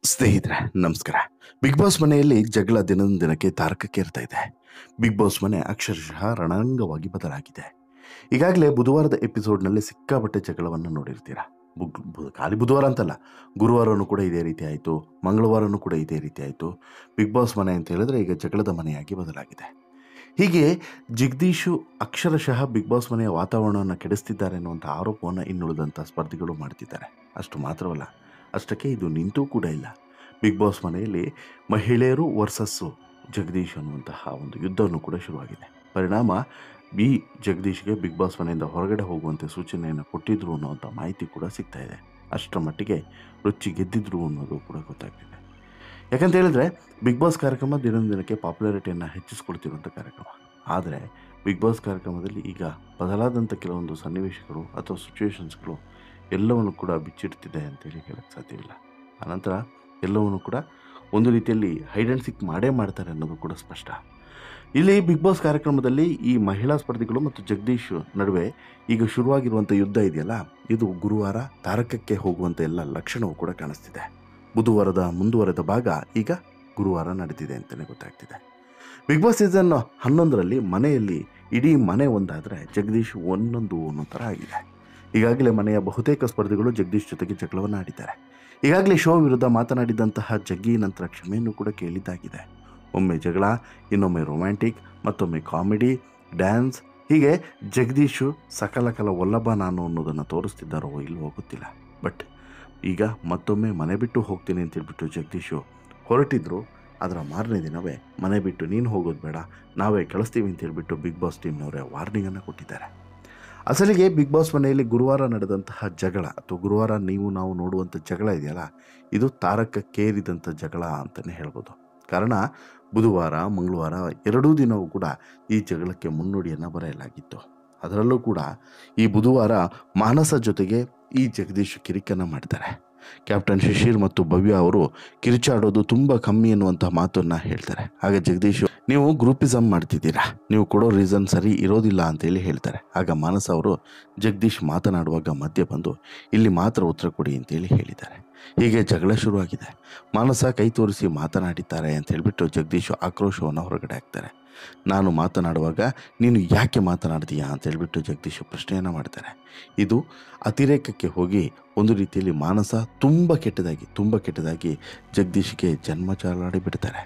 ಸ್ನೇಹಿತರೆ ನಮಸ್ಕಾರ big boss ಮನೆಯಲ್ಲಿ ಜಗಳ ದಿನದ ದಿನಕ್ಕೆ ತಾರಕಕ್ಕೇರ್ತಾ ಇದೆ ಬಿಗ್ ಬಾಸ್ ಮನೆ ಅಕ್ಷರಶಃ ರಣರಂಗವಾಗಿ ಬದಲಾಗಿದೆ ಈಗಾಗಲೇ ಬುಧವಾರದ ಎಪಿಸೋಡ್ನಲ್ಲಿ ಸಿಕ್ಕಾಪಟ್ಟೆ ಜಗಳವನ್ನು ನೋಡಿರ್ತೀರಾ ಬುಗ್- ಬು- ಖಾಲಿ ಬುಧವಾರ ಅಂತಲ್ಲ ಗುರುವಾರನೂ ಕೂಡ ಇದೇ ರೀತಿ ಆಯಿತು ಮಂಗಳವಾರನೂ ಕೂಡ ಇದೇ ರೀತಿ ಆಯಿತು ಬಿಗ್ ಬಾಸ್ ಮನೆ ಅಂತ ಹೇಳಿದ್ರೆ ಈಗ ಜಗಳದ ಮನೆಯಾಗಿ ಬದಲಾಗಿದೆ ಹೀಗೆ ಜಗದೀಶು ಅಕ್ಷರಶಃ ಬಿಗ್ ಬಾಸ್ ಮನೆಯ ವಾತಾವರಣವನ್ನು ಕೆಡಿಸ್ತಿದ್ದಾರೆ ಅನ್ನುವಂಥ ಆರೋಪವನ್ನು ಇನ್ನುಳಿದಂಥ ಸ್ಪರ್ಧಿಗಳು ಮಾಡ್ತಿದ್ದಾರೆ ಅಷ್ಟು ಮಾತ್ರವಲ್ಲ ಅಷ್ಟಕ್ಕೆ ಇದು ನಿಂತೂ ಕೂಡ ಇಲ್ಲ ಬಿಗ್ ಬಾಸ್ ಮನೆಯಲ್ಲಿ ಮಹಿಳೆಯರು ವರ್ಸಸ್ಸು ಜಗದೀಶ್ ಅನ್ನುವಂತಹ ಒಂದು ಯುದ್ಧವನ್ನು ಕೂಡ ಶುರುವಾಗಿದೆ ಪರಿಣಾಮ ಬಿ ಜಗದೀಶ್ಗೆ ಬಿಗ್ ಬಾಸ್ ಮನೆಯಿಂದ ಹೊರಗಡೆ ಹೋಗುವಂತೆ ಸೂಚನೆಯನ್ನು ಕೊಟ್ಟಿದ್ರು ಅನ್ನುವಂಥ ಮಾಹಿತಿ ಕೂಡ ಸಿಗ್ತಾ ಇದೆ ಅಷ್ಟರ ಮಟ್ಟಿಗೆ ರುಚಿ ಗೆದ್ದಿದ್ರು ಅನ್ನೋದು ಕೂಡ ಗೊತ್ತಾಗ್ತಿದೆ ಯಾಕಂತ ಹೇಳಿದ್ರೆ ಬಿಗ್ ಬಾಸ್ ಕಾರ್ಯಕ್ರಮ ದಿನದ ದಿನಕ್ಕೆ ಪಾಪ್ಯುಲಾರಿಟಿಯನ್ನು ಹೆಚ್ಚಿಸ್ಕೊಳ್ತಿರುವಂಥ ಕಾರ್ಯಕ್ರಮ ಆದರೆ ಬಿಗ್ ಬಾಸ್ ಕಾರ್ಯಕ್ರಮದಲ್ಲಿ ಈಗ ಬದಲಾದಂಥ ಕೆಲವೊಂದು ಸನ್ನಿವೇಶಗಳು ಅಥವಾ ಸಿಚುವೇಶನ್ಸ್ಗಳು ಎಲ್ಲವನ್ನು ಕೂಡ ಬಿಚ್ಚಿಡ್ತಿದೆ ಅಂತೇಳಿ ಹೇಳಕ್ಕೆ ಸಾಧ್ಯವಿಲ್ಲ ಆನಂತರ ಎಲ್ಲವನ್ನು ಕೂಡ ಒಂದು ರೀತಿಯಲ್ಲಿ ಹೈಡ್ ಆ್ಯಂಡ್ ಸಿಕ್ ಮಾಡೇ ಮಾಡ್ತಾರೆ ಅನ್ನೋದು ಕೂಡ ಸ್ಪಷ್ಟ ಇಲ್ಲಿ ಬಿಗ್ ಬಾಸ್ ಕಾರ್ಯಕ್ರಮದಲ್ಲಿ ಈ ಮಹಿಳಾ ಸ್ಪರ್ಧಿಗಳು ಮತ್ತು ಜಗದೀಶ್ ನಡುವೆ ಈಗ ಶುರುವಾಗಿರುವಂಥ ಯುದ್ಧ ಇದೆಯಲ್ಲ ಇದು ಗುರುವಾರ ತಾರಕಕ್ಕೆ ಹೋಗುವಂಥ ಎಲ್ಲ ಲಕ್ಷಣವೂ ಕೂಡ ಕಾಣಿಸ್ತಿದೆ ಬುಧವಾರದ ಮುಂದುವರೆದ ಭಾಗ ಈಗ ಗುರುವಾರ ನಡೆದಿದೆ ಅಂತಲೇ ಗೊತ್ತಾಗ್ತಿದೆ ಬಿಗ್ ಬಾಸ್ ಸೀಸನ್ ಹನ್ನೊಂದರಲ್ಲಿ ಮನೆಯಲ್ಲಿ ಇಡೀ ಮನೆ ಒಂದಾದರೆ ಜಗದೀಶ್ ಒಂದೊಂದು ಅನ್ನೋ ಥರ ಆಗಿದೆ ಈಗಾಗಲೇ ಮನೆಯ ಬಹುತೇಕ ಸ್ಪರ್ಧಿಗಳು ಜಗದೀಶ್ ಜೊತೆಗೆ ಜಗಳವನ್ನು ಆಡಿದ್ದಾರೆ ಈಗಾಗಲೇ ಶೋ ವಿರುದ್ಧ ಮಾತನಾಡಿದಂತಹ ಜಗ್ಗಿ ನಂತರ ಕ್ಷಮೆಯನ್ನು ಕೂಡ ಕೇಳಿದ್ದಾಗಿದೆ ಒಮ್ಮೆ ಜಗಳ ಇನ್ನೊಮ್ಮೆ ರೊಮ್ಯಾಂಟಿಕ್ ಮತ್ತೊಮ್ಮೆ ಕಾಮಿಡಿ ಡ್ಯಾನ್ಸ್ ಹೀಗೆ ಜಗದೀಶು ಸಕಲ ಕಲ ವಲ್ಲಭ ನಾನು ಅನ್ನೋದನ್ನು ತೋರಿಸ್ತಿದ್ದಾರೋ ಇಲ್ವೋ ಗೊತ್ತಿಲ್ಲ ಬಟ್ ಈಗ ಮತ್ತೊಮ್ಮೆ ಮನೆ ಬಿಟ್ಟು ಹೋಗ್ತೀನಿ ಅಂತ ಹೇಳ್ಬಿಟ್ಟು ಜಗದೀಶು ಹೊರಟಿದ್ರು ಅದರ ಮಾರನೇ ದಿನವೇ ಮನೆ ಬಿಟ್ಟು ನೀನು ಹೋಗೋದು ಬೇಡ ನಾವೇ ಕಳಿಸ್ತೀವಿ ಅಂತ ಹೇಳ್ಬಿಟ್ಟು ಬಿಗ್ ಬಾಸ್ ಟೀಮ್ನವರೇ ವಾರ್ನಿಂಗನ್ನು ಕೊಟ್ಟಿದ್ದಾರೆ ಅಸಲಿಗೆ ಬಿಗ್ ಬಾಸ್ ಮನೆಯಲ್ಲಿ ಗುರುವಾರ ನಡೆದಂತಹ ಜಗಳ ಅಥವಾ ಗುರುವಾರ ನೀವು ನಾವು ನೋಡುವಂಥ ಜಗಳ ಇದೆಯಲ್ಲ ಇದು ತಾರಕಕ್ಕೇರಿದಂಥ ಜಗಳ ಅಂತಲೇ ಹೇಳ್ಬೋದು ಕಾರಣ ಬುಧವಾರ ಮಂಗಳವಾರ ಎರಡೂ ದಿನವೂ ಕೂಡ ಈ ಜಗಳಕ್ಕೆ ಮುನ್ನುಡಿಯನ್ನು ಬರೆಯಲಾಗಿತ್ತು ಅದರಲ್ಲೂ ಕೂಡ ಈ ಬುಧವಾರ ಮಾನಸ ಜೊತೆಗೆ ಈ ಜಗದೀಶ್ ಕಿರಿಕನ್ನು ಮಾಡ್ತಾರೆ ಕ್ಯಾಪ್ಟನ್ ಶಿಶಿರ್ ಮತ್ತು ಭವ್ಯ ಅವರು ಕಿರಿಚಾಡೋದು ತುಂಬ ಕಮ್ಮಿ ಅನ್ನುವಂಥ ಮಾತನ್ನು ಹೇಳ್ತಾರೆ ಆಗ ಜಗದೀಶ್ ನೀವು ಗ್ರೂಪಿಸಮ್ ಮಾಡ್ತಿದ್ದೀರಾ ನೀವು ಕೊಡೋ ರೀಸನ್ ಸರಿ ಇರೋದಿಲ್ಲ ಅಂತೇಳಿ ಹೇಳ್ತಾರೆ ಆಗ ಮಾನಸ ಅವರು ಜಗದೀಶ್ ಮಾತನಾಡುವಾಗ ಮಧ್ಯೆ ಬಂದು ಇಲ್ಲಿ ಮಾತ್ರ ಉತ್ತರ ಕೊಡಿ ಅಂತೇಳಿ ಹೇಳಿದ್ದಾರೆ ಹೀಗೆ ಜಗಳ ಶುರುವಾಗಿದೆ ಮಾನಸ ಕೈ ತೋರಿಸಿ ಮಾತನಾಡಿದ್ದಾರೆ ಅಂತ ಹೇಳ್ಬಿಟ್ಟು ಜಗದೀಶ್ ಆಕ್ರೋಶವನ್ನು ಹೊರಗಡೆ ಹಾಕ್ತಾರೆ ನಾನು ಮಾತನಾಡುವಾಗ ನೀನು ಯಾಕೆ ಮಾತನಾಡ್ತೀಯಾ ಅಂತ ಹೇಳ್ಬಿಟ್ಟು ಜಗದೀಶ್ ಪ್ರಶ್ನೆಯನ್ನು ಮಾಡ್ತಾರೆ ಇದು ಅತಿರೇಕಕ್ಕೆ ಹೋಗಿ ಒಂದು ರೀತಿಯಲ್ಲಿ ಮಾನಸ ತುಂಬ ಕೆಟ್ಟದಾಗಿ ತುಂಬ ಕೆಟ್ಟದಾಗಿ ಜಗದೀಶ್ಗೆ ಜನ್ಮ ಚಾಲಾಡಿ ಬಿಡ್ತಾರೆ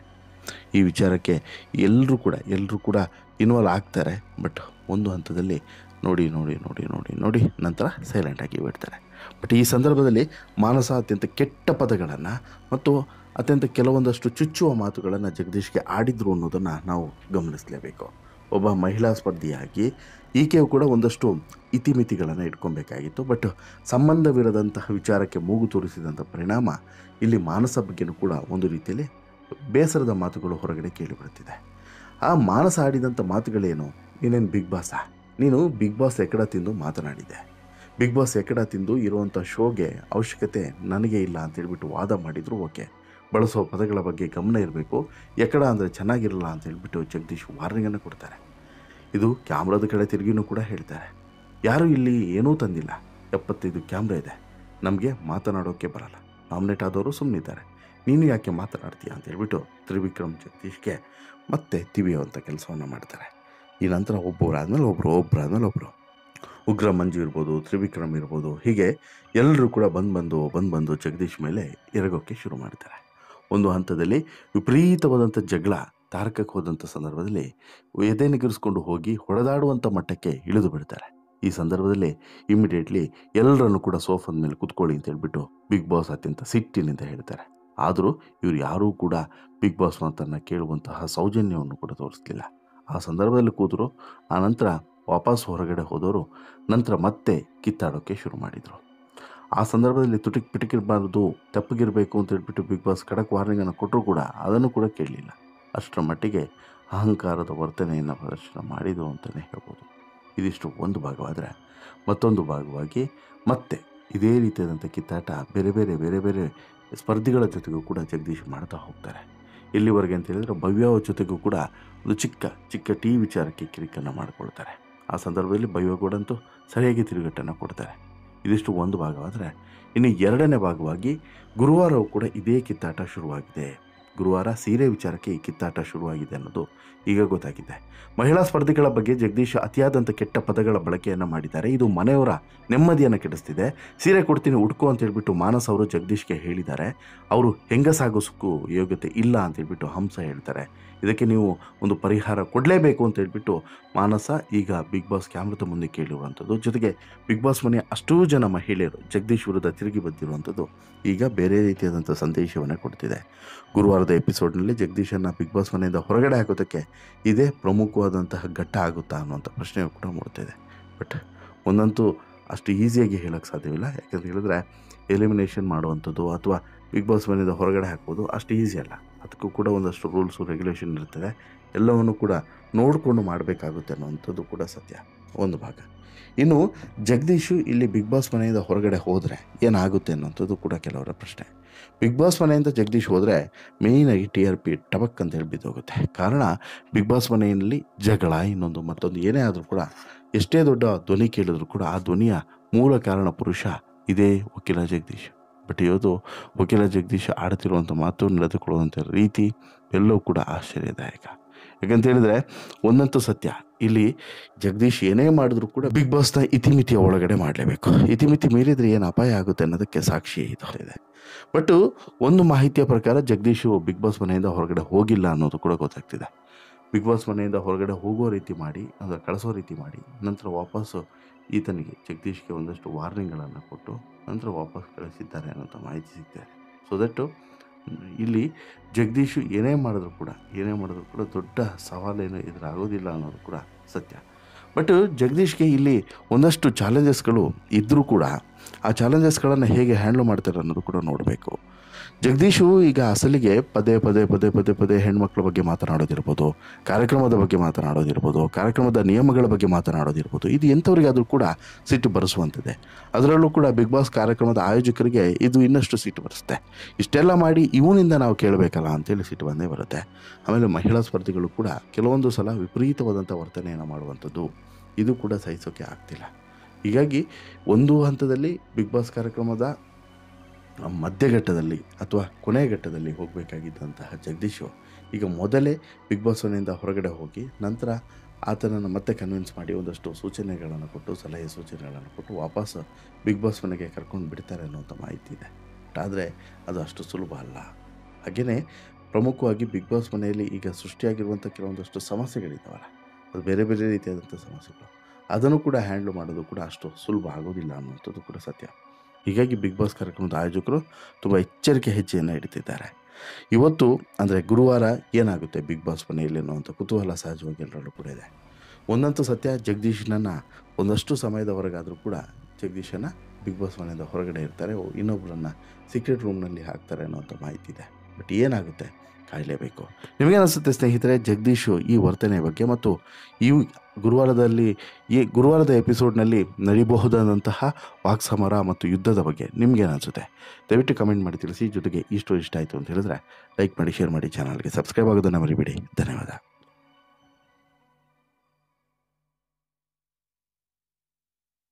ಈ ವಿಚಾರಕ್ಕೆ ಎಲ್ಲರೂ ಕೂಡ ಎಲ್ಲರೂ ಕೂಡ ಇನ್ವಾಲ್ವ್ ಆಗ್ತಾರೆ ಬಟ್ ಒಂದು ಹಂತದಲ್ಲಿ ನೋಡಿ ನೋಡಿ ನೋಡಿ ನೋಡಿ ನೋಡಿ ನಂತರ ಸೈಲೆಂಟಾಗಿ ಬಿಡ್ತಾರೆ ಬಟ್ ಈ ಸಂದರ್ಭದಲ್ಲಿ ಮಾನಸ ಅತ್ಯಂತ ಕೆಟ್ಟ ಪದಗಳನ್ನು ಮತ್ತು ಅತ್ಯಂತ ಕೆಲವೊಂದಷ್ಟು ಚುಚ್ಚುವ ಮಾತುಗಳನ್ನು ಜಗದೀಶ್ಗೆ ಆಡಿದ್ರು ಅನ್ನೋದನ್ನು ನಾವು ಗಮನಿಸಲೇಬೇಕು ಒಬ್ಬ ಮಹಿಳಾ ಸ್ಪರ್ಧಿಯಾಗಿ ಈಕೆಯು ಕೂಡ ಒಂದಷ್ಟು ಇತಿಮಿತಿಗಳನ್ನು ಇಟ್ಕೊಬೇಕಾಗಿತ್ತು ಬಟ್ ಸಂಬಂಧವಿರದಂತಹ ವಿಚಾರಕ್ಕೆ ಮೂಗು ತೋರಿಸಿದಂಥ ಪರಿಣಾಮ ಇಲ್ಲಿ ಮಾನಸ ಬಗ್ಗೆನೂ ಕೂಡ ಒಂದು ರೀತಿಯಲ್ಲಿ ಬೇಸರದ ಮಾತುಗಳು ಹೊರಗಡೆ ಕೇಳಿಬರುತ್ತಿದೆ ಆ ಮಾನಸ ಆಡಿದಂಥ ಮಾತುಗಳೇನು ನೀನೇನು ಬಿಗ್ ಬಾಸಾ ನೀನು ಬಿಗ್ ಬಾಸ್ ಎಕಡ ತಿಂದು ಮಾತನಾಡಿದೆ ಬಿಗ್ ಬಾಸ್ ಎಕಡ ತಿಂದು ಇರುವಂಥ ಶೋಗೆ ಅವಶ್ಯಕತೆ ನನಗೆ ಇಲ್ಲ ಅಂತ ಹೇಳ್ಬಿಟ್ಟು ವಾದ ಮಾಡಿದ್ರು ಓಕೆ ಬಳಸೋ ಪದಗಳ ಬಗ್ಗೆ ಗಮನ ಇರಬೇಕು ಎಕಡ ಅಂದರೆ ಚೆನ್ನಾಗಿರಲ್ಲ ಅಂತ ಹೇಳ್ಬಿಟ್ಟು ಜಗದೀಶ್ ವಾರ್ನಿಂಗನ್ನು ಕೊಡ್ತಾರೆ ಇದು ಕ್ಯಾಮ್ರಾದ ಕಡೆ ತಿರುಗಿನೂ ಕೂಡ ಹೇಳ್ತಾರೆ ಯಾರೂ ಇಲ್ಲಿ ಏನೂ ತಂದಿಲ್ಲ ಎಪ್ಪತ್ತೈದು ಕ್ಯಾಮ್ರಾ ಇದೆ ನಮಗೆ ಮಾತನಾಡೋಕ್ಕೆ ಬರಲ್ಲ ನಾಮಿನೇಟ್ ಆದವರು ಸುಮ್ಮನಿದ್ದಾರೆ ನೀನು ಯಾಕೆ ಮಾತನಾಡ್ತೀಯ ಅಂತ ಹೇಳ್ಬಿಟ್ಟು ತ್ರಿವಿಕ್ರಮ್ ಜಗದೀಶ್ಗೆ ಮತ್ತೆ ತಿವಿಯುವಂಥ ಕೆಲಸವನ್ನು ಮಾಡ್ತಾರೆ ಈ ನಂತರ ಒಬ್ಬರು ಆದಮೇಲೆ ಒಬ್ಬರು ಒಬ್ಬರು ಆದಮೇಲೆ ಒಬ್ಬರು ಉಗ್ರ ಮಂಜು ಇರ್ಬೋದು ತ್ರಿವಿಕ್ರಮ್ ಇರ್ಬೋದು ಹೀಗೆ ಎಲ್ಲರೂ ಕೂಡ ಬಂದು ಬಂದು ಬಂದು ಬಂದು ಜಗದೀಶ್ ಮೇಲೆ ಎರಗೋಕ್ಕೆ ಶುರು ಮಾಡ್ತಾರೆ ಒಂದು ಹಂತದಲ್ಲಿ ವಿಪರೀತವಾದಂಥ ಜಗಳ ತಾರಕಕ್ಕೆ ಹೋದಂಥ ಸಂದರ್ಭದಲ್ಲಿ ಎದೆ ನಿಗರಿಸ್ಕೊಂಡು ಹೋಗಿ ಹೊಡೆದಾಡುವಂಥ ಮಟ್ಟಕ್ಕೆ ಇಳಿದು ಬಿಡ್ತಾರೆ ಈ ಸಂದರ್ಭದಲ್ಲಿ ಇಮಿಡಿಯೇಟ್ಲಿ ಎಲ್ಲರನ್ನು ಕೂಡ ಸೋಫಾದ ಮೇಲೆ ಕೂತ್ಕೊಳ್ಳಿ ಅಂತ ಹೇಳ್ಬಿಟ್ಟು ಬಿಗ್ ಬಾಸ್ ಅತ್ಯಂತ ಸಿಟ್ಟಿನಿಂದ ಹೇಳ್ತಾರೆ ಆದರೂ ಇವರು ಯಾರೂ ಕೂಡ ಬಿಗ್ ಬಾಸ್ ಮಾತನ್ನು ಕೇಳುವಂತಹ ಸೌಜನ್ಯವನ್ನು ಕೂಡ ತೋರಿಸಲಿಲ್ಲ ಆ ಸಂದರ್ಭದಲ್ಲಿ ಕೂತರು ಆ ನಂತರ ವಾಪಸ್ ಹೊರಗಡೆ ಹೋದವರು ನಂತರ ಮತ್ತೆ ಕಿತ್ತಾಡೋಕ್ಕೆ ಶುರು ಮಾಡಿದರು ಆ ಸಂದರ್ಭದಲ್ಲಿ ತುಟಿಕ್ ಪಿಟಿಕಿರಬಾರ್ದು ತಪ್ಪಗಿರಬೇಕು ಅಂತ ಹೇಳ್ಬಿಟ್ಟು ಬಿಗ್ ಬಾಸ್ ಖಡಕ್ ವಾರ್ನಿಂಗನ್ನು ಕೊಟ್ಟರು ಕೂಡ ಅದನ್ನು ಕೂಡ ಕೇಳಲಿಲ್ಲ ಅಷ್ಟರ ಮಟ್ಟಿಗೆ ಅಹಂಕಾರದ ವರ್ತನೆಯನ್ನು ಪ್ರದರ್ಶನ ಮಾಡಿದರು ಅಂತಲೇ ಹೇಳ್ಬೋದು ಇದಿಷ್ಟು ಒಂದು ಭಾಗವಾದರೆ ಮತ್ತೊಂದು ಭಾಗವಾಗಿ ಮತ್ತೆ ಇದೇ ರೀತಿಯಾದಂಥ ಕಿತ್ತಾಟ ಬೇರೆ ಬೇರೆ ಬೇರೆ ಬೇರೆ ಸ್ಪರ್ಧಿಗಳ ಜೊತೆಗೂ ಕೂಡ ಜಗದೀಶ್ ಮಾಡ್ತಾ ಹೋಗ್ತಾರೆ ಎಲ್ಲಿವರೆಗೆ ಅಂತ ಹೇಳಿದ್ರೆ ಭವ್ಯ ಅವ್ರ ಜೊತೆಗೂ ಕೂಡ ಒಂದು ಚಿಕ್ಕ ಚಿಕ್ಕ ಟೀ ವಿಚಾರಕ್ಕೆ ಕಿರಿಕನ್ನು ಮಾಡಿಕೊಳ್ತಾರೆ ಆ ಸಂದರ್ಭದಲ್ಲಿ ಭವ್ಯ ಕೂಡ ಅಂತೂ ಸರಿಯಾಗಿ ತಿರುಗಟ್ಟನ್ನು ಕೊಡ್ತಾರೆ ಇದಿಷ್ಟು ಒಂದು ಭಾಗವಾದರೆ ಇನ್ನು ಎರಡನೇ ಭಾಗವಾಗಿ ಗುರುವಾರವೂ ಕೂಡ ಇದೇ ಕಿತ್ತಾಟ ಶುರುವಾಗಿದೆ ಗುರುವಾರ ಸೀರೆ ವಿಚಾರಕ್ಕೆ ಈ ಕಿತ್ತಾಟ ಶುರುವಾಗಿದೆ ಅನ್ನೋದು ಈಗ ಗೊತ್ತಾಗಿದೆ ಮಹಿಳಾ ಸ್ಪರ್ಧಿಗಳ ಬಗ್ಗೆ ಜಗದೀಶ್ ಅತಿಯಾದಂಥ ಕೆಟ್ಟ ಪದಗಳ ಬಳಕೆಯನ್ನು ಮಾಡಿದ್ದಾರೆ ಇದು ಮನೆಯವರ ನೆಮ್ಮದಿಯನ್ನು ಕೆಡಿಸ್ತಿದೆ ಸೀರೆ ಕೊಡ್ತೀನಿ ಉಟ್ಕೋ ಅಂತ ಹೇಳ್ಬಿಟ್ಟು ಮಾನಸ್ ಅವರು ಜಗದೀಶ್ಗೆ ಹೇಳಿದ್ದಾರೆ ಅವರು ಹೆಂಗಸಾಗೋಸಕ್ಕೂ ಯೋಗ್ಯತೆ ಇಲ್ಲ ಅಂತ ಹೇಳ್ಬಿಟ್ಟು ಹಂಸ ಹೇಳ್ತಾರೆ ಇದಕ್ಕೆ ನೀವು ಒಂದು ಪರಿಹಾರ ಕೊಡಲೇಬೇಕು ಅಂತ ಹೇಳ್ಬಿಟ್ಟು ಮಾನಸ ಈಗ ಬಿಗ್ ಬಾಸ್ ಕ್ಯಾಮ್ರದ ಮುಂದೆ ಕೇಳಿರುವಂಥದ್ದು ಜೊತೆಗೆ ಬಿಗ್ ಬಾಸ್ ಮನೆಯ ಅಷ್ಟೂ ಜನ ಮಹಿಳೆಯರು ಜಗದೀಶ್ ವಿರುದ್ಧ ತಿರುಗಿ ಬಂದಿರುವಂಥದ್ದು ಈಗ ಬೇರೆ ರೀತಿಯಾದಂಥ ಸಂದೇಶವನ್ನು ಕೊಡ್ತಿದೆ ಗುರುವಾರದ ಎಪಿಸೋಡ್ನಲ್ಲಿ ಜಗದೀಶನ್ನು ಬಿಗ್ ಬಾಸ್ ಮನೆಯಿಂದ ಹೊರಗಡೆ ಹಾಕೋದಕ್ಕೆ ಇದೇ ಪ್ರಮುಖವಾದಂತಹ ಘಟ್ಟ ಆಗುತ್ತಾ ಅನ್ನುವಂಥ ಪ್ರಶ್ನೆ ಕೂಡ ಮೂಡ್ತಿದೆ ಬಟ್ ಒಂದಂತೂ ಅಷ್ಟು ಈಸಿಯಾಗಿ ಹೇಳೋಕ್ಕೆ ಸಾಧ್ಯವಿಲ್ಲ ಯಾಕಂತ ಹೇಳಿದ್ರೆ ಎಲಿಮಿನೇಷನ್ ಮಾಡುವಂಥದ್ದು ಅಥವಾ ಬಿಗ್ ಬಾಸ್ ಮನೆಯಿಂದ ಹೊರಗಡೆ ಹಾಕ್ಬೋದು ಅಷ್ಟು ಈಸಿ ಅಲ್ಲ ಅದಕ್ಕೂ ಕೂಡ ಒಂದಷ್ಟು ರೂಲ್ಸು ರೆಗ್ಯುಲೇಷನ್ ಇರ್ತದೆ ಎಲ್ಲವನ್ನು ಕೂಡ ನೋಡಿಕೊಂಡು ಮಾಡಬೇಕಾಗುತ್ತೆ ಅನ್ನುವಂಥದ್ದು ಕೂಡ ಸತ್ಯ ಒಂದು ಭಾಗ ಇನ್ನು ಜಗದೀಶು ಇಲ್ಲಿ ಬಿಗ್ ಬಾಸ್ ಮನೆಯಿಂದ ಹೊರಗಡೆ ಹೋದರೆ ಏನಾಗುತ್ತೆ ಅನ್ನೋಂಥದ್ದು ಕೂಡ ಕೆಲವರ ಪ್ರಶ್ನೆ ಬಿಗ್ ಬಾಸ್ ಮನೆಯಿಂದ ಜಗದೀಶ್ ಹೋದರೆ ಮೇಯ್ನಾಗಿ ಟಿ ಆರ್ ಪಿ ಟಬಕ್ ಅಂತ ಹೇಳಿ ಬಿದ್ದೋಗುತ್ತೆ ಕಾರಣ ಬಿಗ್ ಬಾಸ್ ಮನೆಯಲ್ಲಿ ಜಗಳ ಇನ್ನೊಂದು ಮತ್ತೊಂದು ಏನೇ ಆದರೂ ಕೂಡ ಎಷ್ಟೇ ದೊಡ್ಡ ಧ್ವನಿ ಕೇಳಿದ್ರು ಕೂಡ ಆ ಧ್ವನಿಯ ಮೂಲ ಕಾರಣ ಪುರುಷ ಇದೇ ವಕೀಲ ಜಗದೀಶ್ ಬಟ್ ಇವತ್ತು ವಕೀಲ ಜಗದೀಶ್ ಆಡ್ತಿರುವಂಥ ಮಾತು ನಡೆದುಕೊಳ್ಳುವಂಥ ರೀತಿ ಎಲ್ಲವೂ ಕೂಡ ಆಶ್ಚರ್ಯದಾಯಕ ಯಾಕಂತ ಹೇಳಿದ್ರೆ ಒಂದಂತೂ ಸತ್ಯ ಇಲ್ಲಿ ಜಗದೀಶ್ ಏನೇ ಮಾಡಿದ್ರು ಕೂಡ ಬಿಗ್ ಬಾಸ್ನ ಇತಿಮಿತಿಯ ಒಳಗಡೆ ಮಾಡಲೇಬೇಕು ಇತಿಮಿತಿ ಮೀರಿದ್ರೆ ಏನು ಅಪಾಯ ಆಗುತ್ತೆ ಅನ್ನೋದಕ್ಕೆ ಸಾಕ್ಷಿ ಇದು ಇದೆ ಬಟ್ ಒಂದು ಮಾಹಿತಿಯ ಪ್ರಕಾರ ಜಗದೀಶು ಬಿಗ್ ಬಾಸ್ ಮನೆಯಿಂದ ಹೊರಗಡೆ ಹೋಗಿಲ್ಲ ಅನ್ನೋದು ಕೂಡ ಗೊತ್ತಾಗ್ತಿದೆ ಬಿಗ್ ಬಾಸ್ ಮನೆಯಿಂದ ಹೊರಗಡೆ ಹೋಗೋ ರೀತಿ ಮಾಡಿ ಅಂದರೆ ಕಳಿಸೋ ರೀತಿ ಮಾಡಿ ನಂತರ ವಾಪಸ್ಸು ಈತನಿಗೆ ಜಗದೀಶ್ಗೆ ಒಂದಷ್ಟು ವಾರ್ನಿಂಗ್ಗಳನ್ನು ಕೊಟ್ಟು ನಂತರ ವಾಪಸ್ ಕಳಿಸಿದ್ದಾರೆ ಅನ್ನೋಂಥ ಮಾಹಿತಿ ಸಿಗ್ತಾರೆ ಸೊ ದಟ್ಟು ಇಲ್ಲಿ ಜಗದೀಶು ಏನೇ ಮಾಡಿದ್ರು ಕೂಡ ಏನೇ ಮಾಡಿದ್ರು ಕೂಡ ದೊಡ್ಡ ಸವಾಲೇನು ಎದುರಾಗೋದಿಲ್ಲ ಅನ್ನೋದು ಕೂಡ ಸತ್ಯ ಬಟ್ ಜಗದೀಶ್ಗೆ ಇಲ್ಲಿ ಒಂದಷ್ಟು ಚಾಲೆಂಜಸ್ಗಳು ಇದ್ದರೂ ಕೂಡ ಆ ಚಾಲೆಂಜಸ್ಗಳನ್ನು ಹೇಗೆ ಹ್ಯಾಂಡ್ಲ್ ಮಾಡ್ತಾರೆ ಅನ್ನೋದು ಕೂಡ ನೋಡಬೇಕು ಜಗದೀಶು ಈಗ ಅಸಲಿಗೆ ಪದೇ ಪದೇ ಪದೇ ಪದೇ ಪದೇ ಹೆಣ್ಮಕ್ಳ ಬಗ್ಗೆ ಮಾತನಾಡೋದಿರ್ಬೋದು ಕಾರ್ಯಕ್ರಮದ ಬಗ್ಗೆ ಮಾತನಾಡೋದಿರ್ಬೋದು ಕಾರ್ಯಕ್ರಮದ ನಿಯಮಗಳ ಬಗ್ಗೆ ಮಾತನಾಡೋದಿರ್ಬೋದು ಇದು ಎಂಥವ್ರಿಗಾದರೂ ಕೂಡ ಸಿಟ್ಟು ಬರೆಸುವಂಥದ್ದೇ ಅದರಲ್ಲೂ ಕೂಡ ಬಿಗ್ ಬಾಸ್ ಕಾರ್ಯಕ್ರಮದ ಆಯೋಜಕರಿಗೆ ಇದು ಇನ್ನಷ್ಟು ಸಿಟ್ಟು ಬರೆಸುತ್ತೆ ಇಷ್ಟೆಲ್ಲ ಮಾಡಿ ಇವನಿಂದ ನಾವು ಕೇಳಬೇಕಲ್ಲ ಅಂತೇಳಿ ಸಿಟ್ಟು ಬಂದೇ ಬರುತ್ತೆ ಆಮೇಲೆ ಮಹಿಳಾ ಸ್ಪರ್ಧಿಗಳು ಕೂಡ ಕೆಲವೊಂದು ಸಲ ವಿಪರೀತವಾದಂಥ ವರ್ತನೆಯನ್ನು ಮಾಡುವಂಥದ್ದು ಇದು ಕೂಡ ಸಹಿಸೋಕೆ ಆಗ್ತಿಲ್ಲ ಹೀಗಾಗಿ ಒಂದು ಹಂತದಲ್ಲಿ ಬಿಗ್ ಬಾಸ್ ಕಾರ್ಯಕ್ರಮದ ಮಧ್ಯಘಟ್ಟದಲ್ಲಿ ಅಥವಾ ಕೊನೆಯ ಘಟ್ಟದಲ್ಲಿ ಹೋಗಬೇಕಾಗಿದ್ದಂತಹ ಜಗದೀಶು ಈಗ ಮೊದಲೇ ಬಿಗ್ ಬಾಸ್ ಮನೆಯಿಂದ ಹೊರಗಡೆ ಹೋಗಿ ನಂತರ ಆತನನ್ನು ಮತ್ತೆ ಕನ್ವಿನ್ಸ್ ಮಾಡಿ ಒಂದಷ್ಟು ಸೂಚನೆಗಳನ್ನು ಕೊಟ್ಟು ಸಲಹೆ ಸೂಚನೆಗಳನ್ನು ಕೊಟ್ಟು ವಾಪಸ್ ಬಿಗ್ ಬಾಸ್ ಮನೆಗೆ ಕರ್ಕೊಂಡು ಬಿಡ್ತಾರೆ ಅನ್ನುವಂಥ ಮಾಹಿತಿ ಇದೆ ಆದರೆ ಅದು ಅಷ್ಟು ಸುಲಭ ಅಲ್ಲ ಹಾಗೆಯೇ ಪ್ರಮುಖವಾಗಿ ಬಿಗ್ ಬಾಸ್ ಮನೆಯಲ್ಲಿ ಈಗ ಸೃಷ್ಟಿಯಾಗಿರುವಂಥ ಕೆಲವೊಂದಷ್ಟು ಸಮಸ್ಯೆಗಳಿದ್ದಾವಲ್ಲ ಅದು ಬೇರೆ ಬೇರೆ ರೀತಿಯಾದಂಥ ಸಮಸ್ಯೆಗಳು ಅದನ್ನು ಕೂಡ ಹ್ಯಾಂಡ್ಲ್ ಮಾಡೋದು ಕೂಡ ಅಷ್ಟು ಸುಲಭ ಆಗೋದಿಲ್ಲ ಅನ್ನುವಂಥದ್ದು ಕೂಡ ಸತ್ಯ ಹೀಗಾಗಿ ಬಿಗ್ ಬಾಸ್ ಕಾರ್ಯಕ್ರಮದ ಆಯೋಜಕರು ತುಂಬ ಎಚ್ಚರಿಕೆ ಹೆಜ್ಜೆಯನ್ನು ಇಡ್ತಿದ್ದಾರೆ ಇವತ್ತು ಅಂದರೆ ಗುರುವಾರ ಏನಾಗುತ್ತೆ ಬಿಗ್ ಬಾಸ್ ಮನೆಯಲ್ಲಿ ಅನ್ನುವಂಥ ಕುತೂಹಲ ಸಹಜವಾಗಿ ಎಲ್ಲರಲ್ಲೂ ಕೂಡ ಇದೆ ಒಂದಂತೂ ಸತ್ಯ ಜಗದೀಶನನ್ನು ಒಂದಷ್ಟು ಸಮಯದವರೆಗಾದರೂ ಕೂಡ ಜಗದೀಶನ ಬಿಗ್ ಬಾಸ್ ಮನೆಯಿಂದ ಹೊರಗಡೆ ಇರ್ತಾರೆ ಇನ್ನೊಬ್ಬರನ್ನು ಸೀಕ್ರೆಟ್ ರೂಮ್ನಲ್ಲಿ ಹಾಕ್ತಾರೆ ಅನ್ನೋಂಥ ಮಾಹಿತಿ ಇದೆ ಬಟ್ ಏನಾಗುತ್ತೆ ಕಾಯಲೇಬೇಕು ನಿಮಗೇನಿಸುತ್ತೆ ಸ್ನೇಹಿತರೆ ಜಗದೀಶು ಈ ವರ್ತನೆ ಬಗ್ಗೆ ಮತ್ತು ಈ ಗುರುವಾರದಲ್ಲಿ ಈ ಗುರುವಾರದ ಎಪಿಸೋಡ್ನಲ್ಲಿ ನಡೀಬಹುದಾದಂತಹ ವಾಕ್ಸಮರ ಮತ್ತು ಯುದ್ಧದ ಬಗ್ಗೆ ನಿಮ್ಗೇನು ಅನಿಸುತ್ತೆ ದಯವಿಟ್ಟು ಕಮೆಂಟ್ ಮಾಡಿ ತಿಳಿಸಿ ಜೊತೆಗೆ ಈ ಸ್ಟೋರಿ ಇಷ್ಟ ಆಯಿತು ಅಂತ ಹೇಳಿದ್ರೆ ಲೈಕ್ ಮಾಡಿ ಶೇರ್ ಮಾಡಿ ಚಾನಲ್ಗೆ ಸಬ್ಸ್ಕ್ರೈಬ್ ಆಗೋದನ್ನು ಮರಿಬೇಡಿ ಧನ್ಯವಾದ